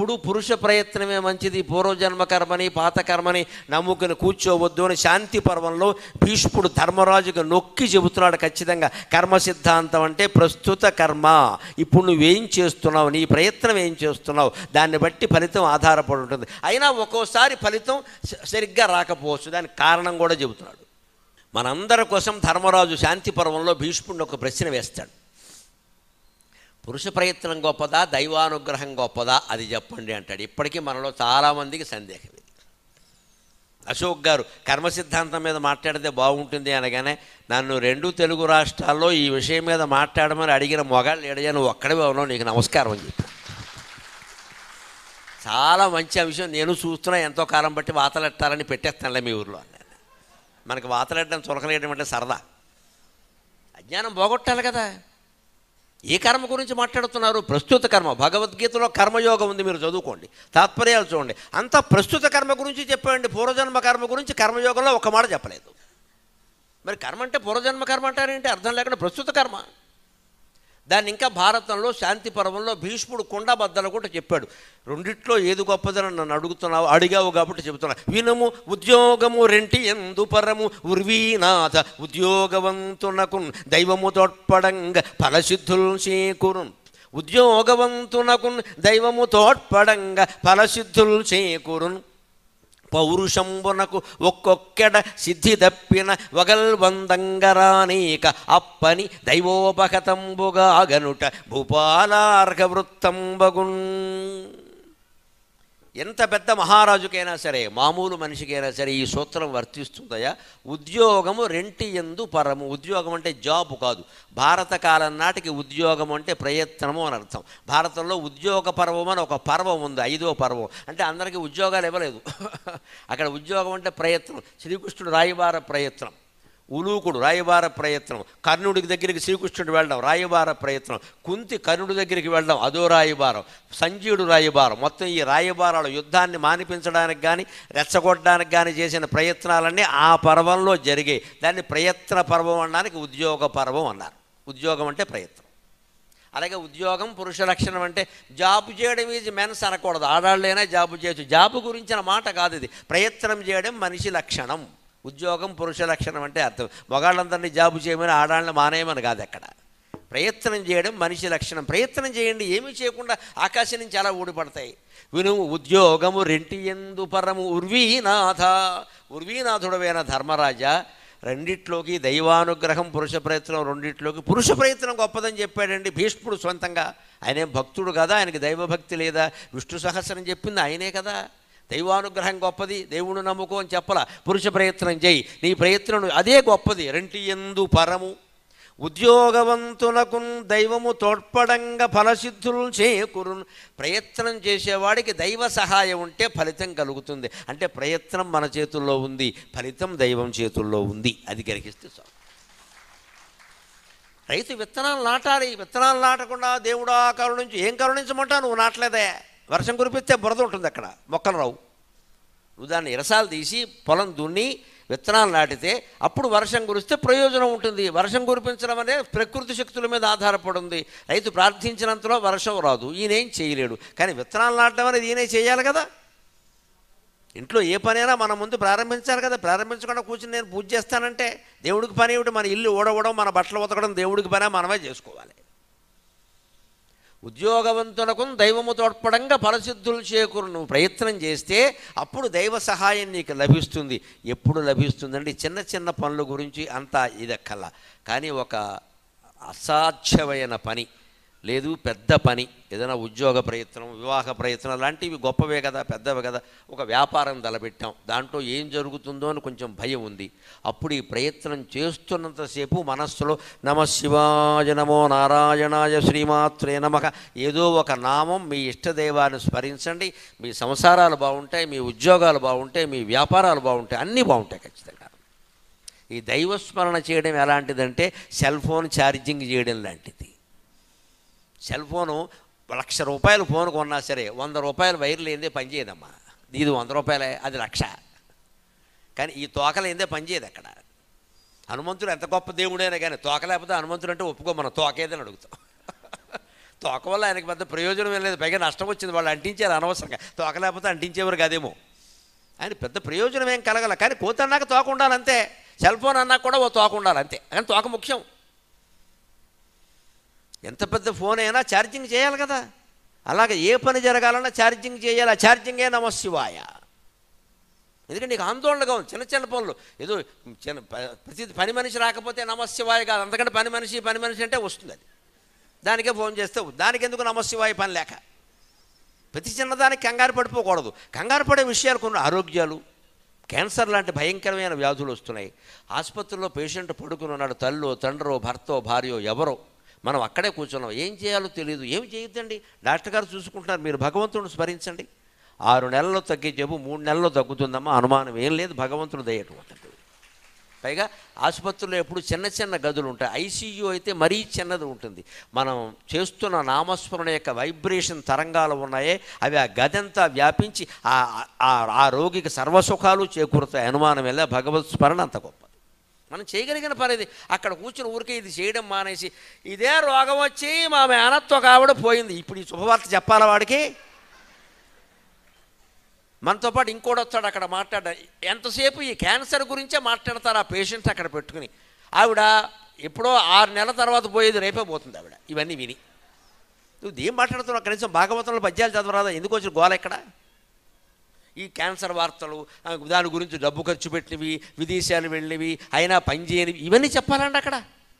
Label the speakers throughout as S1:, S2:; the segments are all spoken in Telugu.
S1: ఎప్పుడు పురుష ప్రయత్నమే మంచిది పూర్వజన్మ కర్మని పాత కర్మని నమ్ముకుని కూర్చోవద్దు అని శాంతి పర్వంలో భీష్ముడు ధర్మరాజుకు నొక్కి చెబుతున్నాడు ఖచ్చితంగా కర్మ సిద్ధాంతం అంటే ప్రస్తుత కర్మ ఇప్పుడు నువ్వేం చేస్తున్నావు నీ ప్రయత్నం ఏం చేస్తున్నావు దాన్ని బట్టి ఫలితం ఆధారపడి ఉంటుంది అయినా ఒక్కోసారి ఫలితం స- సరిగ్గా రాకపోవచ్చు దానికి కారణం కూడా చెబుతున్నాడు మనందరి కోసం ధర్మరాజు శాంతి పర్వంలో భీష్ముడిని ఒక ప్రశ్న వేస్తాడు పురుష ప్రయత్నం గొప్పదా దైవానుగ్రహం గొప్పదా అది చెప్పండి అంటాడు ఇప్పటికీ మనలో చాలామందికి సందేహం ఇది అశోక్ గారు కర్మ సిద్ధాంతం మీద మాట్లాడితే బాగుంటుంది అనగానే నన్ను రెండు తెలుగు రాష్ట్రాల్లో ఈ విషయం మీద మాట్లాడమని అడిగిన మొగాళ్ళు ఎడజా నువ్వు ఒక్కడే ఉన్నావు నీకు నమస్కారం అని చెప్పి చాలా మంచి అంశం నేను చూస్తున్నా ఎంతో కాలం బట్టి వాతలెట్టాలని పెట్టేస్తానులే మీ ఊర్లో అన్నాను మనకి వాతలెట్టడం చులకలేయడం అంటే సరదా అజ్ఞానం పోగొట్టాలి కదా ఏ కర్మ గురించి మాట్లాడుతున్నారు ప్రస్తుత కర్మ భగవద్గీతలో కర్మయోగం ఉంది మీరు చదువుకోండి తాత్పర్యాలు చూడండి అంతా ప్రస్తుత కర్మ గురించి చెప్పండి పూర్వజన్మ కర్మ గురించి కర్మయోగంలో ఒక మాట చెప్పలేదు మరి కర్మ అంటే పూర్వజన్మ కర్మ అంటారేంటి అర్థం లేకుండా ప్రస్తుత కర్మ దాన్ని ఇంకా భారతంలో శాంతి పర్వంలో భీష్ముడు కుండబద్దలు కూడా చెప్పాడు రెండిట్లో ఏది గొప్పదని నన్ను అడుగుతున్నావు అడిగావు కాబట్టి చెబుతున్నా వినుము ఉద్యోగము రెంటి ఎందు పరము ఉర్వీనాథ ఉద్యోగవంతునకు దైవము తోడ్పడంగ ఫలసిద్ధుల్ చేకూరు ఉద్యోగవంతునకు దైవము తోడ్పడంగ ఫలసిద్ధుల్ చేకూరును పౌరుషంబునకు ఒక్కొక్కడ సిద్ధి తప్పిన వగల్వందంగరానీక అప్పని దైవోపగతంబుగా గనుట భూపాలార్ఘ వృత్తంబగున్ ఎంత పెద్ద మహారాజుకైనా సరే మామూలు మనిషికైనా సరే ఈ సూత్రం వర్తిస్తుందయా ఉద్యోగము రెంటి ఎందు పరము ఉద్యోగం అంటే జాబ్ కాదు భారత కాలం నాటికి ఉద్యోగం అంటే ప్రయత్నము అని అర్థం భారతంలో ఉద్యోగ పర్వం అని ఒక పర్వం ఉంది ఐదో పర్వం అంటే అందరికీ ఉద్యోగాలు ఇవ్వలేదు అక్కడ ఉద్యోగం అంటే ప్రయత్నం శ్రీకృష్ణుడు రాయబార ప్రయత్నం ఉలూకుడు రాయబార ప్రయత్నం కర్ణుడికి దగ్గరికి శ్రీకృష్ణుడు వెళ్ళడం రాయబార ప్రయత్నం కుంతి కర్ణుడి దగ్గరికి వెళ్ళడం అదో రాయబారం సంజీవుడు రాయబారం మొత్తం ఈ రాయబారాలు యుద్ధాన్ని మానిపించడానికి కానీ రెచ్చగొట్టడానికి కానీ చేసిన ప్రయత్నాలన్నీ ఆ పర్వంలో జరిగాయి దాన్ని ప్రయత్న పర్వం అనడానికి ఉద్యోగ పర్వం అన్నారు ఉద్యోగం అంటే ప్రయత్నం అలాగే ఉద్యోగం పురుష లక్షణం అంటే జాబ్ చేయడం ఈజ్ మెన్స్ అనకూడదు ఆడాళ్ళైనా జాబు చేయొచ్చు జాబు గురించిన మాట కాదు ఇది ప్రయత్నం చేయడం మనిషి లక్షణం ఉద్యోగం పురుష లక్షణం అంటే అర్థం మగాళ్ళందరినీ జాబు చేయమని ఆడాళ్ళని మానేయమని కాదు అక్కడ ప్రయత్నం చేయడం మనిషి లక్షణం ప్రయత్నం చేయండి ఏమీ చేయకుండా ఆకాశం నుంచి అలా ఊడిపడతాయి విను ఉద్యోగము రెంటి ఎందు పరము ఉర్వీనాథ ఉర్వీనాథుడవైన ధర్మరాజా రెండిట్లోకి దైవానుగ్రహం పురుష ప్రయత్నం రెండిట్లోకి పురుష ప్రయత్నం గొప్పదని చెప్పాడండి భీష్ముడు సొంతంగా ఆయనేం భక్తుడు కదా ఆయనకి దైవభక్తి లేదా విష్ణు సహస్రం చెప్పింది ఆయనే కదా దైవానుగ్రహం గొప్పది దేవుడు నమ్ముకో అని చెప్పలా పురుష ప్రయత్నం చేయి నీ ప్రయత్నం అదే గొప్పది రెంటి ఎందు పరము ఉద్యోగవంతులకు దైవము తోడ్పడంగా ఫలసిద్ధులు చేకూరు ప్రయత్నం చేసేవాడికి దైవ సహాయం ఉంటే ఫలితం కలుగుతుంది అంటే ప్రయత్నం మన చేతుల్లో ఉంది ఫలితం దైవం చేతుల్లో ఉంది అది గ్రహిస్తే చాలు రైతు విత్తనాలు నాటాలి విత్తనాలు నాటకుండా దేవుడా కరుణించి ఏం కరుణించమంటావు నువ్వు నాటలేదే వర్షం కురిపిస్తే బురద ఉంటుంది అక్కడ మొక్కలు రావు నువ్వు దాన్ని ఇరసాలు తీసి పొలం దున్ని విత్తనాలు నాటితే అప్పుడు వర్షం కురిస్తే ప్రయోజనం ఉంటుంది వర్షం కురిపించడం అనేది ప్రకృతి శక్తుల మీద ఆధారపడి ఉంది రైతు ప్రార్థించినంతలో వర్షం రాదు ఈయనేం చేయలేడు కానీ విత్తనాలు నాటడం అనేది ఈయనే చేయాలి కదా ఇంట్లో ఏ పనైనా మన ముందు ప్రారంభించాలి కదా ప్రారంభించకుండా కూర్చుని నేను పూజ చేస్తానంటే దేవుడికి పని ఏమిటి మన ఇల్లు ఊడవడం మన బట్టలు ఉతకడం దేవుడికి పని మనమే చేసుకోవాలి ఉద్యోగవంతులకు దైవము తోడ్పడంగా ఫలసిద్ధులు చేకూరు నువ్వు ప్రయత్నం చేస్తే అప్పుడు దైవ సహాయం నీకు లభిస్తుంది ఎప్పుడు లభిస్తుందండి చిన్న చిన్న పనుల గురించి అంతా ఇదక్కల్లా కానీ ఒక అసాధ్యమైన పని లేదు పెద్ద పని ఏదైనా ఉద్యోగ ప్రయత్నం వివాహ ప్రయత్నం లాంటివి గొప్పవే కదా పెద్దవే కదా ఒక వ్యాపారం తలపెట్టాం దాంట్లో ఏం జరుగుతుందో అని కొంచెం భయం ఉంది అప్పుడు ఈ ప్రయత్నం చేస్తున్నంతసేపు మనస్సులో నమ శివాయ నమో నారాయణాయ శ్రీమాత్రే నమః ఏదో ఒక నామం మీ ఇష్టదైవాన్ని స్మరించండి మీ సంసారాలు బాగుంటాయి మీ ఉద్యోగాలు బాగుంటాయి మీ వ్యాపారాలు బాగుంటాయి అన్నీ బాగుంటాయి ఖచ్చితంగా ఈ దైవస్మరణ చేయడం ఎలాంటిదంటే సెల్ ఫోన్ ఛార్జింగ్ చేయడం లాంటిది సెల్ ఫోను లక్ష రూపాయలు ఫోన్ కొన్నా సరే వంద రూపాయలు వైర్ లేదే పనిచేయదమ్మా ఇది వంద రూపాయలే అది లక్ష కానీ ఈ తోక లేదే పనిచేయదు అక్కడ హనుమంతుడు ఎంత గొప్ప దేవుడైనా కానీ తోక లేకపోతే హనుమంతుడు అంటే ఒప్పుకో మనం తోకేదని అడుగుతాం తోక వల్ల ఆయనకి పెద్ద ప్రయోజనం ఏం లేదు పైగా నష్టం వచ్చింది వాళ్ళు అంటించారు అనవసరంగా తోక లేకపోతే అంటించేవారు కాదేమో ఆయన పెద్ద ప్రయోజనం ఏం కలగల కానీ కోత అన్నాక తోక ఉండాలి అంతే సెల్ ఫోన్ అన్నాక కూడా ఓ తోక ఉండాలి అంతే కానీ తోక ముఖ్యం ఎంత పెద్ద ఫోన్ అయినా ఛార్జింగ్ చేయాలి కదా అలాగే ఏ పని జరగాలన్నా ఛార్జింగ్ చేయాలి ఆ ఛార్జింగే నమశివాయ ఎందుకంటే నీకు ఆందోళనగా ఉంది చిన్న చిన్న పనులు ఏదో చిన్న ప- ప్రతి పని మనిషి రాకపోతే నమశివాయ కాదు అంతకంటే పని మనిషి పని మనిషి అంటే వస్తుంది అది దానికే ఫోన్ చేస్తే దానికి ఎందుకు నమశివాయ పని లేక ప్రతి చిన్నదానికి కంగారు పడిపోకూడదు కంగారు పడే విషయాలు కొన్ని ఆరోగ్యాలు క్యాన్సర్ లాంటి భయంకరమైన వ్యాధులు వస్తున్నాయి ఆసుపత్రిలో పేషెంట్ పడుకుని ఉన్నాడు తల్లో తండ్రో భర్తో భార్యో ఎవరో మనం అక్కడే కూర్చున్నాం ఏం చేయాలో తెలియదు ఏం చేయొద్దండి డాక్టర్ గారు చూసుకుంటున్నారు మీరు భగవంతుడిని స్మరించండి ఆరు నెలల్లో తగ్గే జబ్బు మూడు నెలల్లో తగ్గుతుందమ్మా అనుమానం ఏం లేదు భగవంతుడు దయటువంటిది పైగా ఆసుపత్రుల్లో ఎప్పుడు చిన్న చిన్న గదులు ఉంటాయి ఐసీయూ అయితే మరీ చిన్నది ఉంటుంది మనం చేస్తున్న నామస్మరణ యొక్క వైబ్రేషన్ తరంగాలు ఉన్నాయే అవి ఆ గదంతా వ్యాపించి ఆ ఆ- ఆ రోగికి సర్వసుఖాలు చేకూరుతాయి అనుమానం వెళ్ళా భగవత్ స్మరణ అంత గొప్పది మనం చేయగలిగిన పని ఇది అక్కడ కూర్చుని ఊరికే ఇది చేయడం మానేసి ఇదే రోగం వచ్చి మా మేనత్వ కావిడ పోయింది ఇప్పుడు ఈ శుభవార్త చెప్పాలా వాడికి మనతో పాటు ఇంకోటి వస్తాడు అక్కడ మాట్లాడ ఎంతసేపు ఈ క్యాన్సర్ గురించే మాట్లాడతారు ఆ పేషెంట్స్ అక్కడ పెట్టుకుని ఆవిడ ఎప్పుడో ఆరు నెలల తర్వాత పోయేది రేపే పోతుంది ఆవిడ ఇవన్నీ విని నువ్వు ఏం మాట్లాడుతున్నావు కనీసం భాగవతంలో పద్యాలు చదవరాదా ఎందుకు వచ్చిన గోల ఎక్కడ ఈ క్యాన్సర్ వార్తలు ఆ, దాని గురించి డబ్బు ఖర్చు పెట్టినవి విదేశాలు వెళ్ళినవి అయినా పని చేయనివి ఇవన్నీ చెప్పాలండి అక్కడ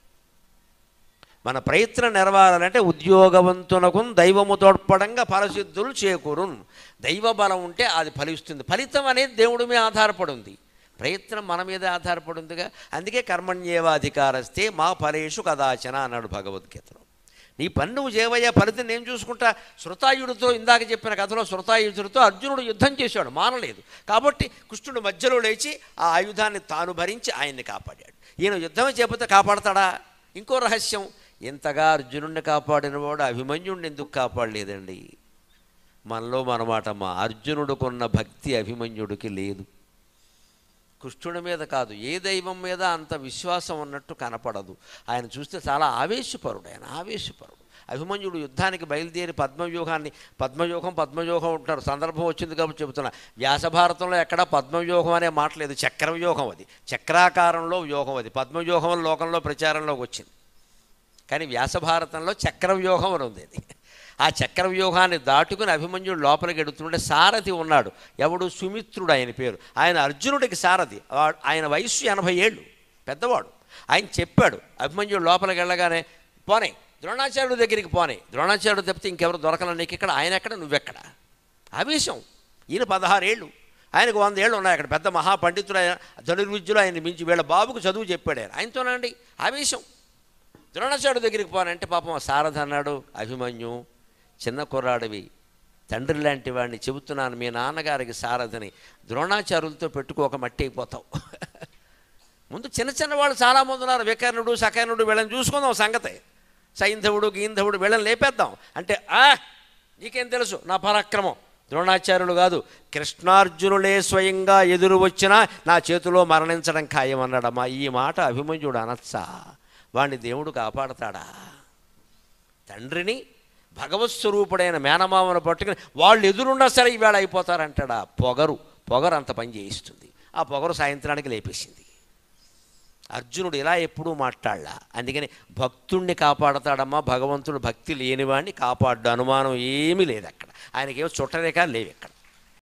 S1: మన ప్రయత్నం నెరవేరాలంటే ఉద్యోగవంతునకు దైవము తోడ్పడంగా ఫలసిద్ధులు చేకూరును దైవ బలం ఉంటే అది ఫలిస్తుంది ఫలితం అనేది దేవుడి మీద ఆధారపడి ఉంది ప్రయత్నం మన మీద ఆధారపడి ఉందిగా అందుకే కర్మణ్యేవాధికారస్తే మా ఫలేషు కదాచన అన్నాడు భగవద్గీతలో నీ పని నువ్వు చేయవయ్యా ఫలితం నేను చూసుకుంటా శృతాయుడితో ఇందాక చెప్పిన కథలో శృతాయుధుడితో అర్జునుడు యుద్ధం చేశాడు మానలేదు కాబట్టి కృష్ణుడు మధ్యలో లేచి ఆ ఆయుధాన్ని తాను భరించి ఆయన్ని కాపాడాడు ఈయన యుద్ధమే చేయకపోతే కాపాడతాడా ఇంకో రహస్యం ఇంతగా అర్జునుడిని కాపాడినవాడు అభిమన్యుడిని ఎందుకు కాపాడలేదండి మనలో మనమాటమ్మా అర్జునుడికున్న భక్తి అభిమన్యుడికి లేదు కృష్ణుడి మీద కాదు ఏ దైవం మీద అంత విశ్వాసం ఉన్నట్టు కనపడదు ఆయన చూస్తే చాలా ఆవేశపరుడు ఆయన ఆవేశపరుడు అభిమన్యుడు యుద్ధానికి బయలుదేరి పద్మవ్యూహాన్ని పద్మవ్యూహం పద్మవ్యూహం ఉంటారు సందర్భం వచ్చింది కాబట్టి చెబుతున్నా వ్యాసభారతంలో ఎక్కడా పద్మవ్యూహం అనే మాట లేదు చక్రవ్యూహం అది చక్రాకారంలో వ్యూహం అది పద్మవ్యూహం లోకంలో ప్రచారంలోకి వచ్చింది కానీ వ్యాసభారతంలో చక్రవ్యూహం అని ఉంది అది ఆ చక్రవ్యూహాన్ని దాటుకుని అభిమన్యుడు లోపలికి ఎడుతుంటే సారథి ఉన్నాడు ఎవడు సుమిత్రుడు ఆయన పేరు ఆయన అర్జునుడికి సారథి వా- ఆయన వయస్సు ఎనభై ఏళ్ళు పెద్దవాడు ఆయన చెప్పాడు అభిమన్యుడు లోపలికి వెళ్ళగానే పోనే ద్రోణాచార్యుడి దగ్గరికి పోనే ద్రోణాచార్యుడు తప్పితే ఇంకెవరు దొరకల నీకు ఇక్కడ ఆయన ఎక్కడ నువ్వెక్కడ ఆవేశం ఈయన పదహారేళ్ళు ఆయనకు వంద ఏళ్ళు ఉన్నాయి అక్కడ పెద్ద మహాపండితుడు ఆయన ధనుర్విద్యులు ఆయన మించి వీళ్ళ బాబుకు చదువు చెప్పాడు ఆయన ఆయనతోనండి ఆవేశం ద్రోణాచార్యుడి దగ్గరికి పోనంటే పాపం ఆ సారథ అన్నాడు అభిమన్యు చిన్న కుర్రాడివి తండ్రి లాంటి వాడిని చెబుతున్నాను మీ నాన్నగారికి సారథని ద్రోణాచార్యులతో పెట్టుకోక మట్టి అయిపోతావు ముందు చిన్న చిన్న వాళ్ళు చాలామంది ఉన్నారు వికర్ణుడు సకర్ణుడు వీళ్ళని చూసుకుందాం సంగతే సైంధవుడు గీంధవుడు వీళ్ళని లేపేద్దాం అంటే ఆ నీకేం తెలుసు నా పరాక్రమం ద్రోణాచార్యులు కాదు కృష్ణార్జునులే స్వయంగా ఎదురు వచ్చినా నా చేతిలో మరణించడం ఖాయమన్నాడమ్మా ఈ మాట అభిమన్యుడు అనొచ్చా వాణ్ణి దేవుడు కాపాడతాడా తండ్రిని భగవత్ స్వరూపుడైన మేనమామను పట్టుకుని వాళ్ళు ఎదురున్నా సరే ఈవేళ అయిపోతారంటాడా పొగరు పొగరు అంత పని చేయిస్తుంది ఆ పొగరు సాయంత్రానికి లేపేసింది అర్జునుడు ఇలా ఎప్పుడూ మాట్లాడలా అందుకని భక్తుణ్ణి కాపాడతాడమ్మా భగవంతుడు భక్తి లేనివాడిని కాపాడు అనుమానం ఏమీ లేదు అక్కడ ఆయనకేమో చుట్టరేఖ లేవు ఇక్కడ